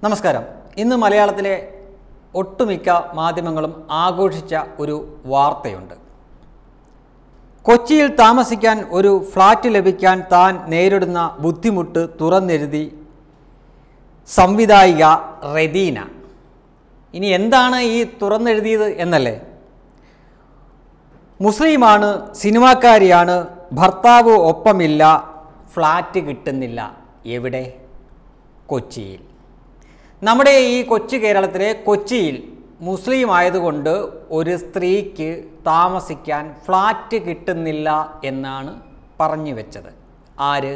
നമസ്കാരം ഇന്ന് മലയാളത്തിലെ ഒട്ടുമിക്ക മാധ്യമങ്ങളും ആഘോഷിച്ച ഒരു വാർത്തയുണ്ട് കൊച്ചിയിൽ താമസിക്കാൻ ഒരു ഫ്ലാറ്റ് ലഭിക്കാൻ താൻ നേരിടുന്ന ബുദ്ധിമുട്ട് തുറന്നെഴുതി സംവിധായിക റെദീന ഇനി എന്താണ് ഈ തുറന്നെഴുതിയത് എന്നല്ലേ മുസ്ലിമാണ് സിനിമാക്കാരിയാണ് ഭർത്താവ് ഒപ്പമില്ല ഫ്ലാറ്റ് കിട്ടുന്നില്ല എവിടെ കൊച്ചിയിൽ നമ്മുടെ ഈ കൊച്ചു കേരളത്തിലെ കൊച്ചിയിൽ മുസ്ലിം ആയതുകൊണ്ട് ഒരു സ്ത്രീക്ക് താമസിക്കാൻ ഫ്ലാറ്റ് കിട്ടുന്നില്ല എന്നാണ് പറഞ്ഞു വെച്ചത് ആര്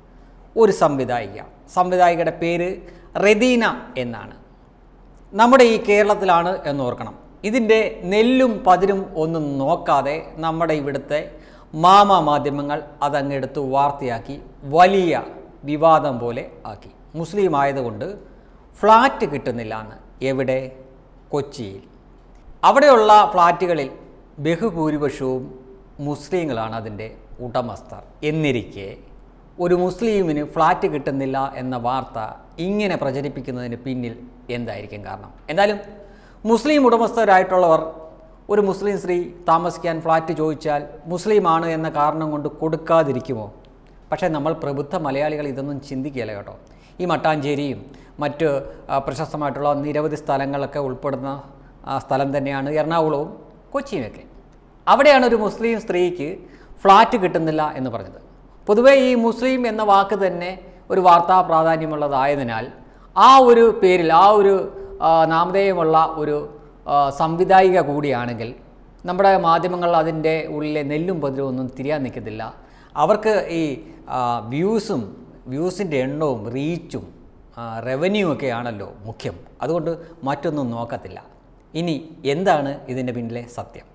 ഒരു സംവിധായിക സംവിധായികയുടെ പേര് റെദീന എന്നാണ് നമ്മുടെ ഈ കേരളത്തിലാണ് എന്ന് ഓർക്കണം ഇതിൻ്റെ നെല്ലും പതിരും ഒന്നും നോക്കാതെ നമ്മുടെ ഇവിടുത്തെ മാമ മാധ്യമങ്ങൾ അതങ്ങെടുത്ത് വാർത്തയാക്കി വലിയ വിവാദം പോലെ ആക്കി മുസ്ലിം ആയതുകൊണ്ട് ഫ്ലാറ്റ് കിട്ടുന്നില്ല എന്ന് എവിടെ കൊച്ചിയിൽ അവിടെയുള്ള ഫ്ലാറ്റുകളിൽ ബഹുഭൂരിപക്ഷവും മുസ്ലിങ്ങളാണ് അതിൻ്റെ ഉടമസ്ഥർ എന്നിരിക്കെ ഒരു മുസ്ലിമിന് ഫ്ലാറ്റ് കിട്ടുന്നില്ല എന്ന വാർത്ത ഇങ്ങനെ പ്രചരിപ്പിക്കുന്നതിന് പിന്നിൽ എന്തായിരിക്കും കാരണം എന്തായാലും മുസ്ലിം ഉടമസ്ഥരായിട്ടുള്ളവർ ഒരു മുസ്ലിം സ്ത്രീ താമസിക്കാൻ ഫ്ലാറ്റ് ചോദിച്ചാൽ മുസ്ലിമാണ് എന്ന കാരണം കൊണ്ട് കൊടുക്കാതിരിക്കുമോ പക്ഷേ നമ്മൾ പ്രബുദ്ധ മലയാളികൾ ഇതൊന്നും ചിന്തിക്കുകയില്ല കേട്ടോ ഈ മട്ടാഞ്ചേരിയും മറ്റ് ആ, പ്രശസ്തമായിട്ടുള്ള നിരവധി സ്ഥലങ്ങളൊക്കെ ഉൾപ്പെടുന്ന ആ, സ്ഥലം തന്നെയാണ് എറണാകുളവും കൊച്ചിയുമൊക്കെ അവിടെയാണ് ഒരു മുസ്ലിം സ്ത്രീക്ക് ഫ്ലാറ്റ് കിട്ടുന്നില്ല എന്ന് പറഞ്ഞത് പൊതുവേ ഈ മുസ്ലിം എന്ന വാക്ക് തന്നെ ഒരു വാർത്താ പ്രാധാന്യമുള്ളതായതിനാൽ ആ ഒരു പേരിൽ ആ ഒരു ആ, നാമധേയമുള്ള ഒരു ആ, സംവിധായിക കൂടിയാണെങ്കിൽ നമ്മുടെ മാധ്യമങ്ങൾ അതിൻ്റെ ഉള്ളിലെ നെല്ലും പതിരും ഒന്നും തിരിയാൻ നിൽക്കത്തില്ല അവർക്ക് ഈ ആ, വ്യൂസും വ്യൂസിൻ്റെ എണ്ണവും റീച്ചും റവന്യൂ ഒക്കെ ആണല്ലോ മുഖ്യം അതുകൊണ്ട് മറ്റൊന്നും നോക്കത്തില്ല ഇനി എന്താണ് ഇതിൻ്റെ പിന്നിലെ സത്യം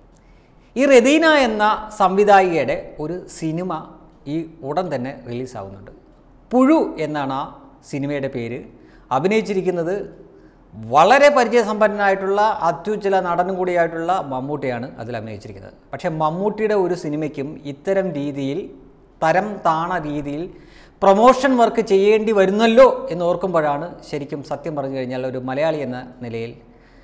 ഈ റെദീന എന്ന സംവിധായികയുടെ ഒരു സിനിമ ഈ ഉടൻ തന്നെ റിലീസാവുന്നുണ്ട് പുഴു എന്നാണ് ആ സിനിമയുടെ പേര് അഭിനയിച്ചിരിക്കുന്നത് വളരെ പരിചയസമ്പന്നനായിട്ടുള്ള അത്യുജ്വല നടനും കൂടിയായിട്ടുള്ള മമ്മൂട്ടിയാണ് അതിൽ അഭിനയിച്ചിരിക്കുന്നത് പക്ഷേ മമ്മൂട്ടിയുടെ ഒരു സിനിമയ്ക്കും ഇത്തരം രീതിയിൽ തരം താണ രീതിയിൽ പ്രൊമോഷൻ വർക്ക് ചെയ്യേണ്ടി വരുന്നല്ലോ എന്ന് ഓർക്കുമ്പോഴാണ് ശരിക്കും സത്യം പറഞ്ഞു കഴിഞ്ഞാൽ ഒരു മലയാളി എന്ന നിലയിൽ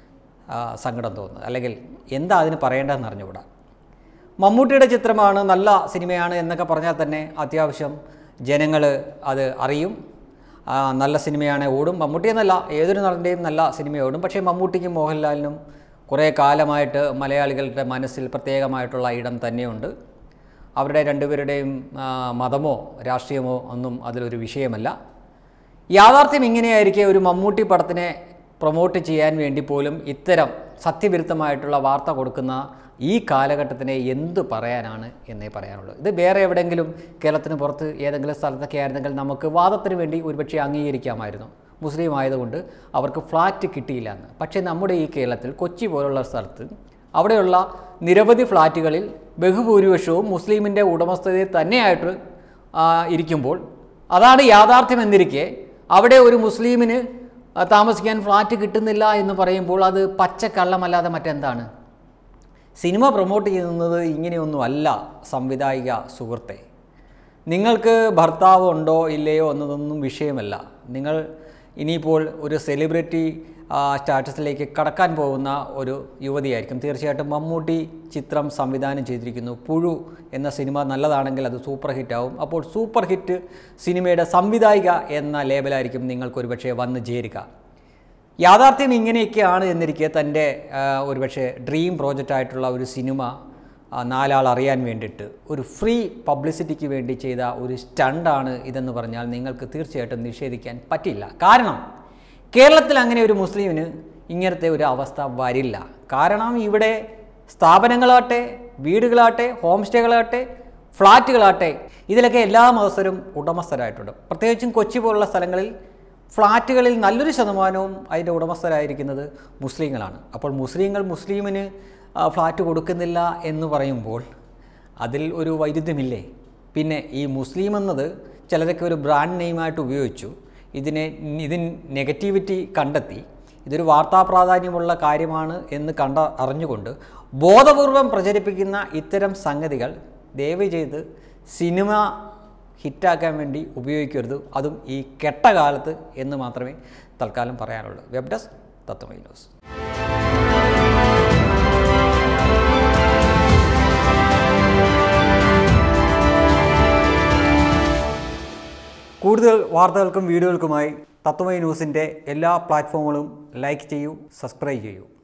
ആ, സങ്കടം തോന്നുന്നത് അല്ലെങ്കിൽ എന്താ അതിന് പറയേണ്ടതെന്ന് അറിഞ്ഞുകൂടാ മമ്മൂട്ടിയുടെ ചിത്രമാണ് നല്ല സിനിമയാണ് എന്നൊക്കെ പറഞ്ഞാൽ തന്നെ അത്യാവശ്യം ജനങ്ങൾ അത് അറിയും ആ, നല്ല സിനിമയാണ് ഓടും മമ്മൂട്ടി എന്നല്ല ഏതൊരു നടൻ്റെയും നല്ല സിനിമ ഓടും പക്ഷേ മമ്മൂട്ടിക്കും മോഹൻലാലിനും കുറേ കാലമായിട്ട് മലയാളികളുടെ മനസ്സിൽ പ്രത്യേകമായിട്ടുള്ള ഇടം തന്നെയുണ്ട് അവരുടെ രണ്ടുപേരുടെയും ആ, മതമോ രാഷ്ട്രീയമോ ഒന്നും അതിലൊരു വിഷയമല്ല യാഥാർത്ഥ്യം ഇങ്ങനെയായിരിക്കെ ഒരു മമ്മൂട്ടി പടത്തിനെ പ്രൊമോട്ട് ചെയ്യാൻ വേണ്ടി പോലും ഇത്തരം സത്യവിരുദ്ധമായിട്ടുള്ള വാർത്ത കൊടുക്കുന്ന ഈ കാലഘട്ടത്തിനെ എന്ത് പറയാനാണ് എന്നേ പറയാനുള്ളൂ ഇത് വേറെ എവിടെയെങ്കിലും കേരളത്തിന് പുറത്ത് ഏതെങ്കിലും സ്ഥലത്തൊക്കെ ആയിരുന്നെങ്കിൽ നമുക്ക് വാദത്തിന് വേണ്ടി ഒരുപക്ഷെ അംഗീകരിക്കാമായിരുന്നു മുസ്ലിം ആയതുകൊണ്ട് അവർക്ക് ഫ്ലാറ്റ് കിട്ടിയില്ല എന്ന് പക്ഷേ നമ്മുടെ ഈ കേരളത്തിൽ കൊച്ചി പോലുള്ള സ്ഥലത്ത് അവിടെയുള്ള നിരവധി ഫ്ലാറ്റുകളിൽ ബഹുഭൂരിപക്ഷവും മുസ്ലിമിൻ്റെ ഉടമസ്ഥതയിൽ തന്നെയായിട്ട് ആ, ഇരിക്കുമ്പോൾ അതാണ് യാഥാർത്ഥ്യം എന്നിരിക്കെ അവിടെ ഒരു മുസ്ലിമിന് ആ, താമസിക്കാൻ ഫ്ലാറ്റ് കിട്ടുന്നില്ല എന്ന് പറയുമ്പോൾ അത് പച്ചക്കള്ളമല്ലാതെ മറ്റെന്താണ് സിനിമ പ്രൊമോട്ട് ചെയ്യുന്നത് ഇങ്ങനെയൊന്നും അല്ല സംവിധായിക സുഹൃത്തെ നിങ്ങൾക്ക് ഭർത്താവ് ഉണ്ടോ ഇല്ലയോ എന്നതൊന്നും വിഷയമല്ല നിങ്ങൾ ഇനിയിപ്പോൾ ഒരു സെലിബ്രിറ്റി ആ, സ്റ്റാറ്റസിലേക്ക് കടക്കാൻ പോകുന്ന ഒരു യുവതിയായിരിക്കും തീർച്ചയായിട്ടും മമ്മൂട്ടി ചിത്രം സംവിധാനം ചെയ്തിരിക്കുന്നു പുഴു എന്ന സിനിമ നല്ലതാണെങ്കിൽ അത് സൂപ്പർ ഹിറ്റാവും അപ്പോൾ സൂപ്പർ ഹിറ്റ് സിനിമയുടെ സംവിധായിക എന്ന ലേബലായിരിക്കും നിങ്ങൾക്ക് ഒരുപക്ഷെ വന്ന് ചേരുക യാഥാർത്ഥ്യം ഇങ്ങനെയൊക്കെയാണ് എന്നിരിക്കെ തൻ്റെ ആ, ഒരുപക്ഷെ ഡ്രീം പ്രോജക്റ്റായിട്ടുള്ള ഒരു സിനിമ ആ, നാലാൾ അറിയാൻ വേണ്ടിയിട്ട് ഒരു ഫ്രീ പബ്ലിസിറ്റിക്ക് വേണ്ടി ചെയ്ത ഒരു സ്റ്റണ്ടാണ് ഇതെന്ന് പറഞ്ഞാൽ നിങ്ങൾക്ക് തീർച്ചയായിട്ടും നിഷേധിക്കാൻ പറ്റില്ല കാരണം കേരളത്തിൽ അങ്ങനെ ഒരു മുസ്ലിമിന് ഇങ്ങനത്തെ ഒരു അവസ്ഥ വരില്ല കാരണം ഇവിടെ സ്ഥാപനങ്ങളാട്ടെ വീടുകളാട്ടെ ഹോം സ്റ്റേകളാട്ടെ ഫ്ലാറ്റുകളാട്ടെ ഇതിലൊക്കെ എല്ലാ മതസ്ഥരും ഉടമസ്ഥരായിട്ടുണ്ട് പ്രത്യേകിച്ചും കൊച്ചി പോലുള്ള സ്ഥലങ്ങളിൽ ഫ്ലാറ്റുകളിൽ നല്ലൊരു ശതമാനവും അതിൻ്റെ ഉടമസ്ഥരായിരിക്കുന്നത് മുസ്ലിങ്ങളാണ് അപ്പോൾ മുസ്ലിങ്ങൾ മുസ്ലിമിന് ആ, ഫ്ലാറ്റ് കൊടുക്കുന്നില്ല എന്ന് പറയുമ്പോൾ അതിൽ ഒരു വൈരുദ്ധ്യമില്ലേ പിന്നെ ഈ മുസ്ലിം എന്നത് ചിലരൊക്കെ ഒരു ബ്രാൻഡ് നെയിമായിട്ട് ഉപയോഗിച്ചു ഇതിനെ ഇതിൻ നെഗറ്റിവിറ്റി കണ്ടെത്തി ഇതൊരു വാർത്താ പ്രാധാന്യമുള്ള കാര്യമാണ് എന്ന് കണ്ട അറിഞ്ഞുകൊണ്ട് ബോധപൂർവം പ്രചരിപ്പിക്കുന്ന ഇത്തരം സംഗതികൾ ദയവ് ചെയ്ത് സിനിമ ഹിറ്റാക്കാൻ വേണ്ടി ഉപയോഗിക്കരുത് അതും ഈ കെട്ട കാലത്ത് എന്ന് മാത്രമേ തൽക്കാലം പറയാനുള്ളൂ വെബ് ഡെസ്ക് തത്വമൈ ന്യൂസ് കൂടുതൽ വാർത്തകൾക്കും വീഡിയോകൾക്കുമായി തത്വമൈ ന്യൂസിൻ്റെ എല്ലാ പ്ലാറ്റ്ഫോമുകളും ലൈക്ക് ചെയ്യൂ സബ്സ്ക്രൈബ് ചെയ്യൂ